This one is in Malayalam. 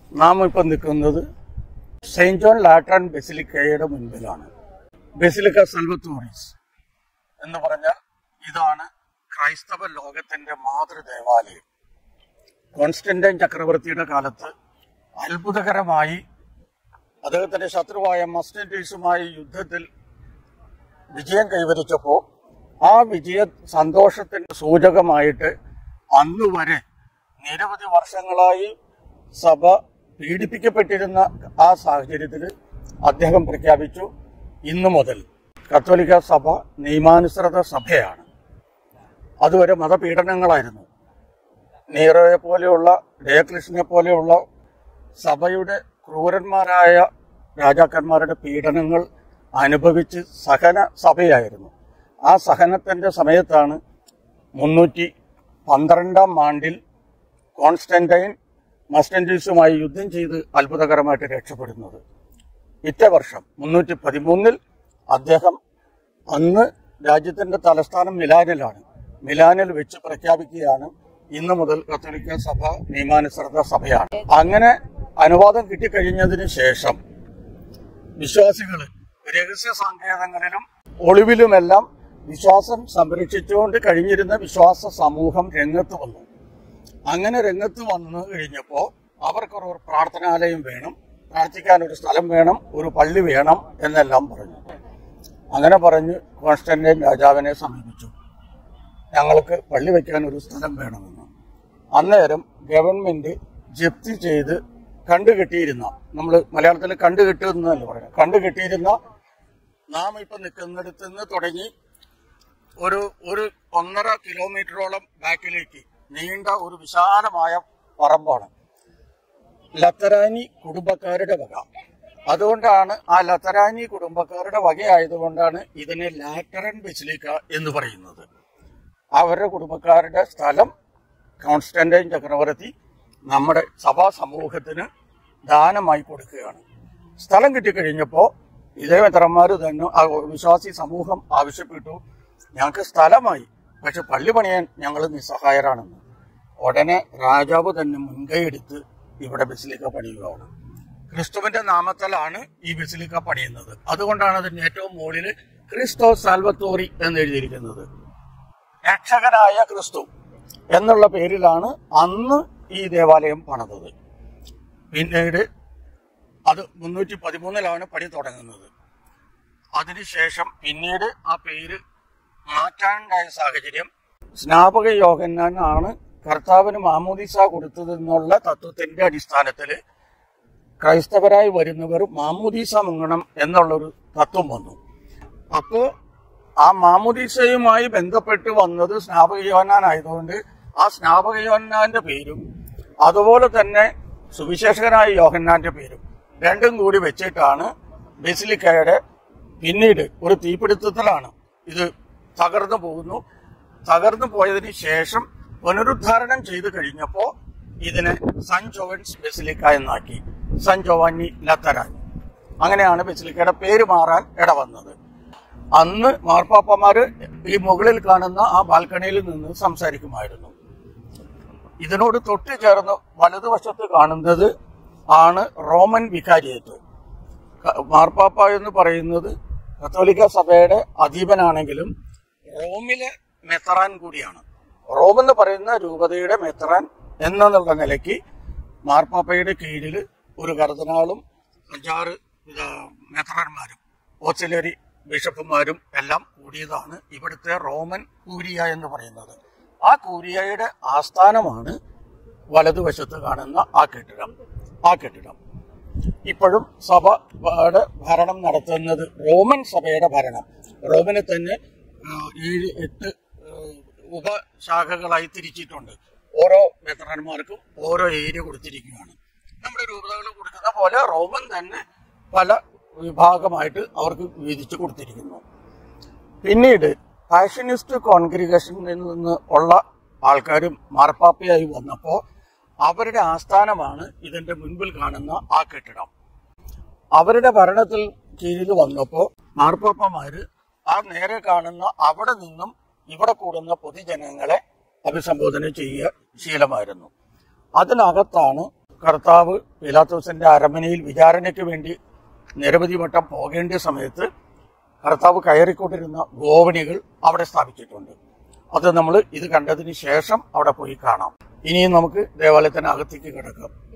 നാം ഇപ്പം നിൽക്കുന്നത് സെയിന്റ് ജോൺ ലാട്രൻ ബെസിലിക്കയുടെ മുൻപിലാണ് ബെസിലിക്ക സൽവത്തോറീസ് എന്ന് പറഞ്ഞാൽ ഇതാണ് ക്രൈസ്തവ ലോകത്തിന്റെ മാതൃദേവാലയം കോൺസ്റ്റന്റൈൻ ചക്രവർത്തിയുടെ കാലത്ത് അത്ഭുതകരമായി അദ്ദേഹത്തിന്റെ ശത്രുവായ മസ്റ്റൻറ്റീസുമായി യുദ്ധത്തിൽ വിജയം കൈവരിച്ചപ്പോൾ ആ വിജയ സന്തോഷത്തിന്റെ സൂചകമായിട്ട് അന്ന് വരെ നിരവധി വർഷങ്ങളായി സഭ പീഡിപ്പിക്കപ്പെട്ടിരുന്ന ആ സാഹചര്യത്തിൽ അദ്ദേഹം പ്രഖ്യാപിച്ചു ഇന്നു മുതൽ കത്തോലിക്ക സഭ നിയമാനുസൃത സഭയാണ് അതുവരെ മതപീഡനങ്ങളായിരുന്നു നീറോയെ പോലെയുള്ള ഡയക്ലിഷനെ പോലെയുള്ള സഭയുടെ ക്രൂരന്മാരായ രാജാക്കന്മാരുടെ പീഡനങ്ങൾ അനുഭവിച്ച് സഹന സഭയായിരുന്നു ആ സഹനത്തിന്റെ സമയത്താണ് മുന്നൂറ്റി പന്ത്രണ്ടാം ആണ്ടിൽ കോൺസ്റ്റന്റൈൻ മസ്റ്റൻറ്റീസുമായി യുദ്ധം ചെയ്ത് അത്ഭുതകരമായിട്ട് രക്ഷപ്പെടുന്നത് ഇറ്റ വർഷം മുന്നൂറ്റി പതിമൂന്നിൽ അദ്ദേഹം അന്ന് രാജ്യത്തിന്റെ തലസ്ഥാനം മിലാനിലാണ് മിലാനിൽ വെച്ച് പ്രഖ്യാപിക്കുകയാണ് ഇന്നു മുതൽ കത്തോലിക്ക സഭ നിയമാനുസൃത സഭയാണ് അങ്ങനെ അനുവാദം കിട്ടിക്കഴിഞ്ഞതിന് ശേഷം വിശ്വാസികൾ രഹസ്യ സങ്കേതങ്ങളിലും ഒളിവിലുമെല്ലാം വിശ്വാസം സംരക്ഷിച്ചുകൊണ്ട് കഴിഞ്ഞിരുന്ന വിശ്വാസ സമൂഹം രംഗത്ത് വന്നു അങ്ങനെ രംഗത്ത് വന്നു കഴിഞ്ഞപ്പോൾ അവർക്കൊരു പ്രാർത്ഥനാലയം വേണം പ്രാർത്ഥിക്കാൻ ഒരു സ്ഥലം വേണം ഒരു പള്ളി വേണം എന്നെല്ലാം പറഞ്ഞു അങ്ങനെ പറഞ്ഞ് കോൺസ്റ്റന്റൈൻ രാജാവിനെ സമീപിച്ചു ഞങ്ങൾക്ക് പള്ളി വയ്ക്കാൻ ഒരു സ്ഥലം വേണമെന്ന് അന്നേരം ഗവൺമെന്റ് ജപ്തി ചെയ്ത് കണ്ടുകെട്ടിയിരുന്ന നമ്മൾ മലയാളത്തിൽ കണ്ടുകെട്ടുന്നതല്ല പറയുന്നത് കണ്ടുകെട്ടിയിരുന്ന നാം ഇപ്പൊ നിൽക്കുന്നിടത്ത് നിന്ന് തുടങ്ങി ഒരു ഒരു ഒന്നര കിലോമീറ്ററോളം ബാക്കിലേക്ക് നീണ്ട ഒരു വിശാലമായ പറമ്പാണ് ലത്തരാനി കുടുംബക്കാരുടെ വക അതുകൊണ്ടാണ് ആ ലത്തരാനി കുടുംബക്കാരുടെ വകയായതുകൊണ്ടാണ് ഇതിനെ ലാറ്ററൻ ബെസിലിക്ക എന്ന് പറയുന്നത് അവരുടെ കുടുംബക്കാരുടെ സ്ഥലം കോൺസ്റ്റന്റൈൻ ചക്രവർത്തി നമ്മുടെ സഭാ സമൂഹത്തിന് ദാനമായി കൊടുക്കുകയാണ് സ്ഥലം കിട്ടിക്കഴിഞ്ഞപ്പോൾ ഇതേ മെത്രന്മാർ തന്നെ ആ വിശ്വാസി സമൂഹം ആവശ്യപ്പെട്ടു ഞങ്ങൾക്ക് സ്ഥലമായി പക്ഷെ പള്ളി പണിയാൻ ഞങ്ങൾ നിസ്സഹായരാണെന്ന് ഉടനെ രാജാവ് തന്നെ മുൻകൈയെടുത്ത് ഇവിടെ ബസിലിക്ക പണിയുകയാണ് ക്രിസ്തുവിന്റെ നാമത്തിലാണ് ഈ ബസിലിക്ക പണിയുന്നത് അതുകൊണ്ടാണ് അതിന്റെ ഏറ്റവും മുകളിൽ ക്രിസ്തോ സാൽവത്തോറി എന്ന് എഴുതിയിരിക്കുന്നത് രക്ഷകനായ ക്രിസ്തു എന്നുള്ള പേരിലാണ് അന്ന് ഈ ദേവാലയം പണിതത് പിന്നീട് അത് മുന്നൂറ്റി പതിമൂന്നിലാണ് പണി തുടങ്ങുന്നത് അതിനുശേഷം പിന്നീട് ആ പേര് മാറ്റാനുണ്ടായ സാഹചര്യം സ്നാപക യോഹന്നാനാണ് കർത്താവിന് മാമോദിസ കൊടുത്തതെന്നുള്ള തത്വത്തിന്റെ അടിസ്ഥാനത്തിൽ ക്രൈസ്തവരായി വരുന്നവർ മാമോദീസ മുങ്ങണം എന്നുള്ളൊരു തത്വം വന്നു അപ്പോ ആ മാമോദീസയുമായി ബന്ധപ്പെട്ട് വന്നത് സ്നാപക യോഹന്നാനായതുകൊണ്ട് ആ സ്നാപക യോഹന്നാന്റെ പേരും അതുപോലെ തന്നെ സുവിശേഷകനായ യോഹന്നാന്റെ പേരും രണ്ടും കൂടി വെച്ചിട്ടാണ് ബെസിലിക്കയുടെ പിന്നീട് ഒരു തീപിടുത്തത്തിലാണ് ഇത് തകർന്നു പോകുന്നു തകർന്നു പോയതിന് ശേഷം പുനരുദ്ധാരണം ചെയ്തു കഴിഞ്ഞപ്പോൾ ഇതിനെ സൺ ജോവൻസ് ബെസിലിക്ക എന്നാക്കി സൺ ജോവാനി ലത്തരാൻ അങ്ങനെയാണ് ബെസിലിക്കയുടെ പേര് മാറാൻ ഇടവന്നത് അന്ന് മാർപ്പാപ്പമാര് ഈ മുകളിൽ കാണുന്ന ആ ബാൽക്കണിയിൽ നിന്ന് സംസാരിക്കുമായിരുന്നു ഇതിനോട് തൊട്ട് ചേർന്ന് വലതുവശത്ത് കാണുന്നത് ആണ് റോമൻ വികാരിയത്ത് ക- മാർപ്പാപ്പ എന്ന് പറയുന്നത് കത്തോലിക്ക സഭയുടെ അധീപനാണെങ്കിലും റോമിലെ മെത്തറാൻ കൂടിയാണ് റോം എന്ന് പറയുന്ന രൂപതയുടെ മെത്തറാൻ എന്നുള്ള നിലയ്ക്ക് മാർപ്പാപ്പയുടെ കീഴിൽ ഒരു കർദിനാളും അഞ്ചാറ് ഇതാ, മെത്തറാന്മാരും ഓക്സിലറി ബിഷപ്പുമാരും എല്ലാം കൂടിയതാണ് ഇവിടുത്തെ റോമൻ കൂരിയ എന്ന് പറയുന്നത് ആ കൂരിയയുടെ ആസ്ഥാനമാണ് വലതുവശത്ത് കാണുന്ന ആ കെട്ടിടം ആ കെട്ടിടം ഇപ്പോഴും സഭയുടെ ഭരണം നടത്തുന്നത് റോമൻ സഭയുടെ ഭരണം റോമിനെ തന്നെ ആ, ഏഴ് എട്ട് ആ, ഉപശാഖകളായി തിരിച്ചിട്ടുണ്ട് ഓരോ മെത്രാന്മാർക്കും ഓരോ ഏരിയ കൊടുത്തിരിക്കുകയാണ് നമ്മുടെ രൂപതകൾ കൊടുക്കുന്ന പോലെ റോമൻ തന്നെ പല വിഭാഗമായിട്ട് അവർക്ക് വീതിച്ചു കൊടുത്തിരിക്കുന്നു പിന്നീട് ഫാഷനിസ്റ്റ് കോൺഗ്രിഗേഷനിൽ നിന്ന് ഉള്ള ആൾക്കാരും മാർപ്പാപ്പയായി വന്നപ്പോൾ അവരുടെ ആസ്ഥാനമാണ് ഇതിന്റെ മുൻപിൽ കാണുന്ന ആ കെട്ടിടം അവരുടെ ഭരണത്തിൽ കീഴിൽ വന്നപ്പോൾ മാർപ്പാപ്പമാര് ആ നേരെ കാണുന്ന അവിടെ നിന്നും ഇവിടെ കൂടുന്ന പൊതുജനങ്ങളെ അഭിസംബോധന ചെയ്യുക ശീലമായിരുന്നു അതിനകത്താണ് കർത്താവ് പിലാത്തോസിന്റെ അരമനയിൽ വിചാരണയ്ക്ക് വേണ്ടി നിരവധി വട്ടം പോകേണ്ട സമയത്ത് കർത്താവ് കയറിക്കൊണ്ടിരുന്ന ഗോവണികൾ അവിടെ സ്ഥാപിച്ചിട്ടുണ്ട് അത് നമ്മൾ ഇത് കണ്ടതിന് ശേഷം അവിടെ പോയി കാണാം ഇനിയും നമുക്ക് ദേവാലയത്തിനകത്തേക്ക് കിടക്കാം